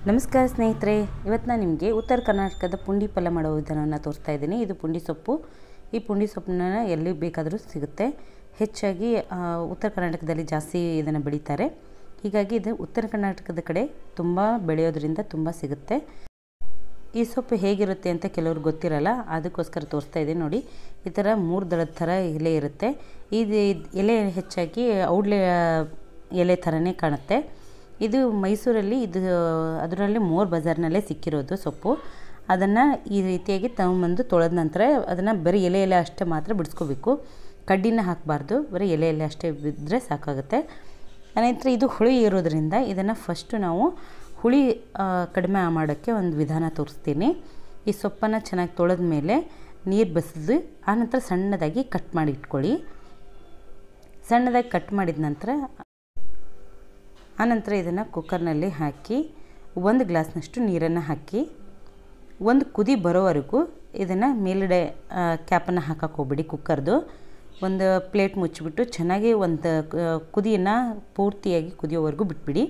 ನಮಸ್ಕಾರ ಸ್ನೇಹಿತರೆ ಇವತ್ತು ನಾನು ನಿಮಗೆ ಉತ್ತರ ಕರ್ನಾಟಕದ ಪುಂಡಿ ಪಲ್ಯ ಮಾಡೋ ವಿಧಾನವನ್ನು ತೋರಿಸ್ತಾ ಇದ್ದೀನಿ ಇದು ಪುಂಡಿ ಸೊಪ್ಪು ಈ ಪುಂಡಿ ಸೊಪ್ಪನ್ನ ಎಲ್ಲಿ ಬೇಕಾದರೂ ಸಿಗುತ್ತೆ ಹೆಚ್ಚಾಗಿ ಆ, ಉತ್ತರ ಕರ್ನಾಟಕದಲ್ಲಿ ಜಾಸ್ತಿ ಇದನ್ನು ಬೆಳೀತಾರೆ ಹೀಗಾಗಿ ಇದು ಉತ್ತರ ಕರ್ನಾಟಕದ ಕಡೆ ತುಂಬ ಬೆಳೆಯೋದ್ರಿಂದ ತುಂಬ ಸಿಗುತ್ತೆ ಈ ಸೊಪ್ಪು ಹೇಗಿರುತ್ತೆ ಅಂತ ಕೆಲವ್ರು ಗೊತ್ತಿರಲ್ಲ ಅದಕ್ಕೋಸ್ಕರ ತೋರಿಸ್ತಾ ಇದ್ದೀನಿ ನೋಡಿ ಈ ಥರ ಮೂರು ದಳದ ಥರ ಎಲೆ ಇರುತ್ತೆ ಇದು ಎಲೆ ಹೆಚ್ಚಾಗಿ ಔಡ್ಲೆ ಎಲೆ ಥರನೇ ಕಾಣುತ್ತೆ ಇದು ಮೈಸೂರಲ್ಲಿ ಇದು ಅದರಲ್ಲಿ ಮೋರ್ ಬಜಾರ್ನಲ್ಲೇ ಸಿಕ್ಕಿರೋದು ಸೊಪ್ಪು ಅದನ್ನು ಈ ರೀತಿಯಾಗಿ ತಗೊಂಬಂದು ತೊಳೆದ ನಂತರ ಅದನ್ನು ಬರೀ ಎಲೆ ಎಲೆ ಅಷ್ಟೇ ಮಾತ್ರ ಬಿಡಿಸ್ಕೋಬೇಕು ಕಡ್ಡಿನ ಹಾಕಬಾರ್ದು ಬರೀ ಎಲೆ ಎಲೆ ಅಷ್ಟೇ ಬಿದ್ದರೆ ಸಾಕಾಗುತ್ತೆ ಅನಂತರ ಇದು ಹುಳಿ ಇರೋದ್ರಿಂದ ಇದನ್ನು ಫಸ್ಟು ನಾವು ಹುಳಿ ಆ, ಕಡಿಮೆ ಮಾಡೋಕ್ಕೆ ಒಂದು ವಿಧಾನ ತೋರಿಸ್ತೀನಿ ಈ ಸೊಪ್ಪನ್ನು ಚೆನ್ನಾಗಿ ತೊಳೆದ ಮೇಲೆ ನೀರು ಬಸಿದು ಆನಂತರ ಸಣ್ಣದಾಗಿ ಕಟ್ ಮಾಡಿ ಇಟ್ಕೊಳ್ಳಿ ಸಣ್ಣದಾಗಿ ಕಟ್ ಮಾಡಿದ ನಂತರ ಆನಂತರ ಇದನ್ನು ಕುಕ್ಕರ್ನಲ್ಲಿ ಹಾಕಿ ಒಂದು ಗ್ಲಾಸ್ನಷ್ಟು ನೀರನ್ನು ಹಾಕಿ ಒಂದು ಕುದಿ ಬರೋವರೆಗೂ ಇದನ್ನು ಮೇಲ್ಗಡೆ ಕ್ಯಾಪನ್ನು ಹಾಕಕ್ಕೆ ಹೋಗ್ಬಿಡಿ ಕುಕ್ಕರ್ದು ಒಂದು ಪ್ಲೇಟ್ ಮುಚ್ಚಿಬಿಟ್ಟು ಚೆನ್ನಾಗಿ ಒಂದು ಕುದಿಯನ್ನು ಪೂರ್ತಿಯಾಗಿ ಕುದಿಯೋವರೆಗೂ ಬಿಟ್ಬಿಡಿ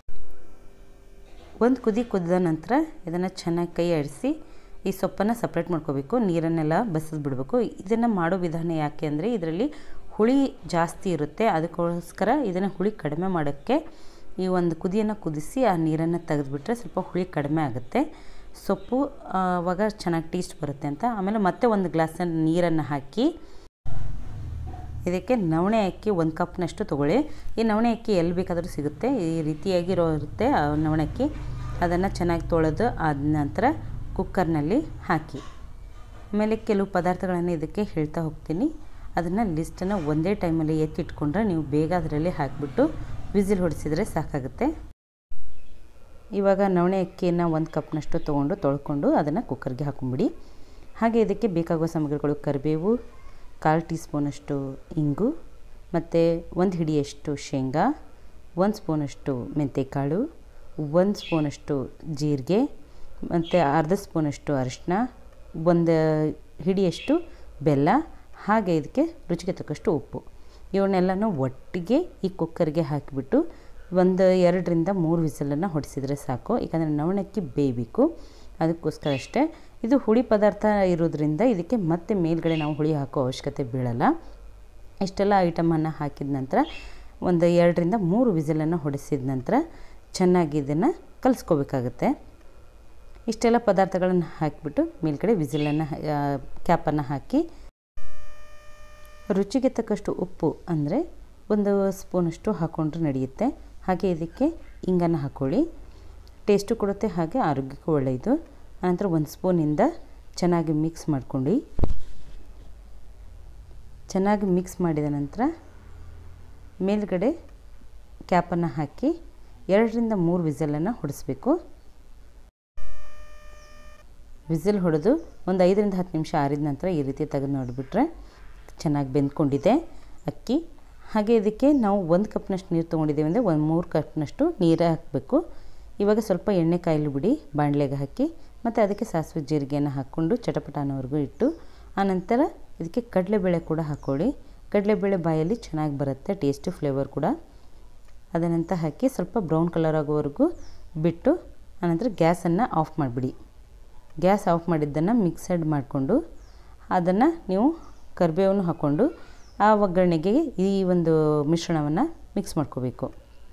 ಒಂದು ಕುದಿ ಕುದಿದ ನಂತರ ಇದನ್ನು ಚೆನ್ನಾಗಿ ಕೈ ಆಡಿಸಿ ಈ ಸೊಪ್ಪನ್ನು ಸಪ್ರೇಟ್ ಮಾಡ್ಕೋಬೇಕು ನೀರನ್ನೆಲ್ಲ ಬಸಿದು ಬಿಡಬೇಕು ಇದನ್ನು ಮಾಡೋ ವಿಧಾನ ಯಾಕೆ ಅಂದರೆ ಇದರಲ್ಲಿ ಹುಳಿ ಜಾಸ್ತಿ ಇರುತ್ತೆ ಅದಕ್ಕೋಸ್ಕರ ಇದನ್ನು ಹುಳಿ ಕಡಿಮೆ ಮಾಡೋಕ್ಕೆ ಈ ಒಂದು ಕುದಿಯನ್ನು ಕುದಿಸಿ ಆ ನೀರನ್ನು ತೆಗೆದುಬಿಟ್ರೆ ಸ್ವಲ್ಪ ಹುಳಿ ಕಡಿಮೆ ಆಗುತ್ತೆ ಸೊಪ್ಪು ಆ, ಆವಾಗ ಚೆನ್ನಾಗಿ ಟೇಸ್ಟ್ ಬರುತ್ತೆ ಅಂತ ಆಮೇಲೆ ಮತ್ತೆ ಒಂದು ಗ್ಲಾಸ್ ನೀರನ್ನು ಹಾಕಿ ಇದಕ್ಕೆ ನವಣೆ ಅಕ್ಕಿ ಒಂದು ಕಪ್ನಷ್ಟು ತೊಗೊಳ್ಳಿ ಈ ನವಣೆ ಅಕ್ಕಿ ಎಲ್ಲಿ ಬೇಕಾದರೂ ಸಿಗುತ್ತೆ ಈ ರೀತಿಯಾಗಿರೋ ಇರುತ್ತೆ ಆ ನವಣೆ ಅಕ್ಕಿ ಅದನ್ನು ಚೆನ್ನಾಗಿ ತೊಳೆದು ಆದ ನಂತರ ಕುಕ್ಕರ್ನಲ್ಲಿ ಹಾಕಿ ಆಮೇಲೆ ಕೆಲವು ಪದಾರ್ಥಗಳನ್ನು ಇದಕ್ಕೆ ಹೇಳ್ತಾ ಹೋಗ್ತೀನಿ ಅದನ್ನು ಲಿಸ್ಟನ್ನು ಒಂದೇ ಟೈಮಲ್ಲಿ ಎತ್ತಿಟ್ಕೊಂಡ್ರೆ ನೀವು ಬೇಗ ಅದರಲ್ಲಿ ಹಾಕಿಬಿಟ್ಟು ವಿಸಿಲ್ ಹೊಡಿಸಿದರೆ ಸಾಕಾಗುತ್ತೆ ಇವಾಗ ನವಣೆ ಅಕ್ಕಿಯನ್ನು ಒಂದು ಕಪ್ನಷ್ಟು ತೊಗೊಂಡು ತೊಳ್ಕೊಂಡು ಅದನ್ನು ಕುಕ್ಕರ್ಗೆ ಹಾಕೊಂಬಿಡಿ ಹಾಗೆ ಇದಕ್ಕೆ ಬೇಕಾಗುವ ಸಾಮಗ್ರಿಗಳು ಕರಿಬೇವು ಕಾಲು ಟೀ ಸ್ಪೂನಷ್ಟು ಇಂಗು ಮತ್ತು ಒಂದು ಹಿಡಿಯಷ್ಟು ಶೇಂಗಾ ಒಂದು ಸ್ಪೂನಷ್ಟು ಮೆಂತೆಕಾಳು ಒಂದು ಸ್ಪೂನಷ್ಟು ಜೀರಿಗೆ ಮತ್ತು ಅರ್ಧ ಸ್ಪೂನಷ್ಟು ಅರಿಶಿನ ಒಂದು ಹಿಡಿಯಷ್ಟು ಬೆಲ್ಲ ಹಾಗೆ ಇದಕ್ಕೆ ರುಚಿಗೆ ತಕ್ಕಷ್ಟು ಉಪ್ಪು ಇವನ್ನೆಲ್ಲನೂ ಒಟ್ಟಿಗೆ ಈ ಕುಕ್ಕರ್ಗೆ ಹಾಕಿಬಿಟ್ಟು ಒಂದು ಎರಡರಿಂದ ಮೂರು ವಿಸಲನ್ನು ಹೊಡಿಸಿದರೆ ಸಾಕು ಯಾಕಂದರೆ ನವಣಕ್ಕಿ ಬೇಯಬೇಕು ಅದಕ್ಕೋಸ್ಕರ ಅಷ್ಟೇ ಇದು ಹುಳಿ ಪದಾರ್ಥ ಇರೋದ್ರಿಂದ ಇದಕ್ಕೆ ಮತ್ತೆ ಮೇಲ್ಗಡೆ ನಾವು ಹುಳಿ ಹಾಕೋ ಅವಶ್ಯಕತೆ ಬೀಳಲ್ಲ ಇಷ್ಟೆಲ್ಲ ಐಟಮನ್ನು ಹಾಕಿದ ನಂತರ ಒಂದು ಎರಡರಿಂದ ಮೂರು ವಿಸಲನ್ನು ಹೊಡೆಸಿದ ನಂತರ ಚೆನ್ನಾಗಿ ಇದನ್ನು ಕಲಿಸ್ಕೋಬೇಕಾಗತ್ತೆ ಇಷ್ಟೆಲ್ಲ ಪದಾರ್ಥಗಳನ್ನು ಹಾಕಿಬಿಟ್ಟು ಮೇಲ್ಗಡೆ ವಿಸಿಲನ್ನು ಕ್ಯಾಪನ್ನು ಹಾಕಿ ರುಚಿಗೆ ತಕ್ಕಷ್ಟು ಉಪ್ಪು ಅಂದರೆ ಒಂದು ಸ್ಪೂನಷ್ಟು ಹಾಕ್ಕೊಂಡ್ರೆ ನಡೆಯುತ್ತೆ ಹಾಗೆ ಇದಕ್ಕೆ ಇಂಗನ್ನು ಹಾಕ್ಕೊಳ್ಳಿ ಟೇಸ್ಟು ಕೊಡುತ್ತೆ ಹಾಗೆ ಆರೋಗ್ಯಕ್ಕೂ ಒಳ್ಳೆಯದು ಆನಂತರ ಒಂದು ಸ್ಪೂನಿಂದ ಚೆನ್ನಾಗಿ ಮಿಕ್ಸ್ ಮಾಡ್ಕೊಂಡು ಚೆನ್ನಾಗಿ ಮಿಕ್ಸ್ ಮಾಡಿದ ನಂತರ ಮೇಲ್ಗಡೆ ಕ್ಯಾಪನ್ನು ಹಾಕಿ ಎರಡರಿಂದ ಮೂರು ವಿಸಲನ್ನು ಹೊಡಿಸ್ಬೇಕು ವಿಸಿಲ್ ಹೊಡೆದು ಒಂದು ಐದರಿಂದ ಹತ್ತು ನಿಮಿಷ ಆರಿದ ನಂತರ ಈ ರೀತಿ ತೆಗೆದು ನೋಡಿಬಿಟ್ರೆ ಚೆನ್ನಾಗಿ ಬೆಂದ್ಕೊಂಡಿದೆ ಅಕ್ಕಿ ಹಾಗೆ ಇದಕ್ಕೆ ನಾವು ಒಂದು ಕಪ್ನಷ್ಟು ನೀರು ತೊಗೊಂಡಿದ್ದೀವಿ ಅಂದರೆ ಒಂದು ಮೂರು ಕಪ್ನಷ್ಟು ನೀರೇ ಹಾಕಬೇಕು ಇವಾಗ ಸ್ವಲ್ಪ ಎಣ್ಣೆ ಕಾಯಿಲು ಬಿಡಿ ಬಾಣಲೆಗೆ ಹಾಕಿ ಮತ್ತು ಅದಕ್ಕೆ ಸಾಸಿವೆ ಜೀರಿಗೆಯನ್ನು ಹಾಕ್ಕೊಂಡು ಚಟಪಟ ಅನ್ನೋವರೆಗೂ ಇಟ್ಟು ಆನಂತರ ಇದಕ್ಕೆ ಕಡಲೆಬೇಳೆ ಕೂಡ ಹಾಕ್ಕೊಳ್ಳಿ ಕಡಲೆಬೇಳೆ ಬಾಯಲ್ಲಿ ಚೆನ್ನಾಗಿ ಬರುತ್ತೆ ಟೇಸ್ಟು ಫ್ಲೇವರ್ ಕೂಡ ಅದನ್ನಂತ ಹಾಕಿ ಸ್ವಲ್ಪ ಬ್ರೌನ್ ಕಲರ್ ಆಗೋವರೆಗೂ ಬಿಟ್ಟು ಆನಂತರ ಗ್ಯಾಸನ್ನು ಆಫ್ ಮಾಡಿಬಿಡಿ ಗ್ಯಾಸ್ ಆಫ್ ಮಾಡಿದ್ದನ್ನು ಮಿಕ್ಸಡ್ ಮಾಡಿಕೊಂಡು ಅದನ್ನು ನೀವು ಕರಿಬೇವನ್ನು ಹಾಕ್ಕೊಂಡು ಆ ಒಗ್ಗರಣೆಗೆ ಈ ಒಂದು ಮಿಶ್ರಣವನ್ನು ಮಿಕ್ಸ್ ಮಾಡ್ಕೋಬೇಕು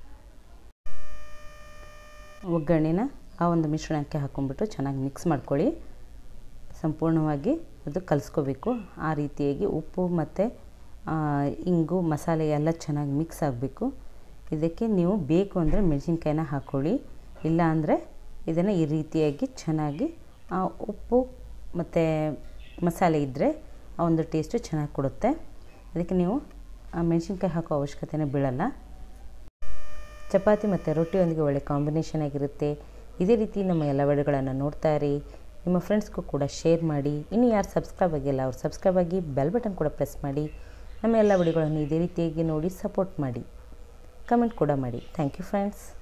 ಒಗ್ಗರಣೆನ ಆ ಒಂದು ಮಿಶ್ರಣಕ್ಕೆ ಹಾಕ್ಕೊಂಡ್ಬಿಟ್ಟು ಚೆನ್ನಾಗಿ ಮಿಕ್ಸ್ ಮಾಡ್ಕೊಳ್ಳಿ ಸಂಪೂರ್ಣವಾಗಿ ಅದು ಕಲಿಸ್ಕೋಬೇಕು ಆ ರೀತಿಯಾಗಿ ಉಪ್ಪು ಮತ್ತು ಇಂಗು ಮಸಾಲೆ ಎಲ್ಲ ಚೆನ್ನಾಗಿ ಮಿಕ್ಸ್ ಆಗಬೇಕು ಇದಕ್ಕೆ ನೀವು ಬೇಕು ಅಂದರೆ ಮೆಣಸಿನ್ಕಾಯಿನ ಹಾಕ್ಕೊಳ್ಳಿ ಇಲ್ಲ ಅಂದರೆ ಇದನ್ನು ಈ ರೀತಿಯಾಗಿ ಚೆನ್ನಾಗಿ ಆ ಉಪ್ಪು ಮತ್ತು ಮಸಾಲೆ ಇದ್ದರೆ ಆ ಒಂದು ಟೇಸ್ಟು ಚೆನ್ನಾಗಿ ಕೊಡುತ್ತೆ ಅದಕ್ಕೆ ನೀವು ಆ ಮೆಣಸಿನ್ಕಾಯಿ ಹಾಕೋ ಅವಶ್ಯಕತೆನೇ ಬೀಳಲ್ಲ ಚಪಾತಿ ಮತ್ತು ರೊಟ್ಟಿಯೊಂದಿಗೆ ಒಳ್ಳೆ ಕಾಂಬಿನೇಷನ್ ಆಗಿರುತ್ತೆ ಇದೇ ರೀತಿ ನಮ್ಮ ಎಲ್ಲ ವಿಡಿಯೋಗಳನ್ನು ನೋಡ್ತಾ ಇರಿ ನಿಮ್ಮ ಫ್ರೆಂಡ್ಸ್ಗೂ ಕೂಡ ಶೇರ್ ಮಾಡಿ ಇನ್ನು ಯಾರು ಸಬ್ಸ್ಕ್ರೈಬ್ ಆಗಿಲ್ಲ ಅವ್ರು ಸಬ್ಸ್ಕ್ರೈಬ್ ಆಗಿ ಬೆಲ್ ಬಟನ್ ಕೂಡ ಪ್ರೆಸ್ ಮಾಡಿ ನಮ್ಮ ಎಲ್ಲ ವಿಡಿಯೋಗಳನ್ನು ಇದೇ ರೀತಿಯಾಗಿ ನೋಡಿ ಸಪೋರ್ಟ್ ಮಾಡಿ ಕಮೆಂಟ್ ಕೂಡ ಮಾಡಿ ಥ್ಯಾಂಕ್ ಯು ಫ್ರೆಂಡ್ಸ್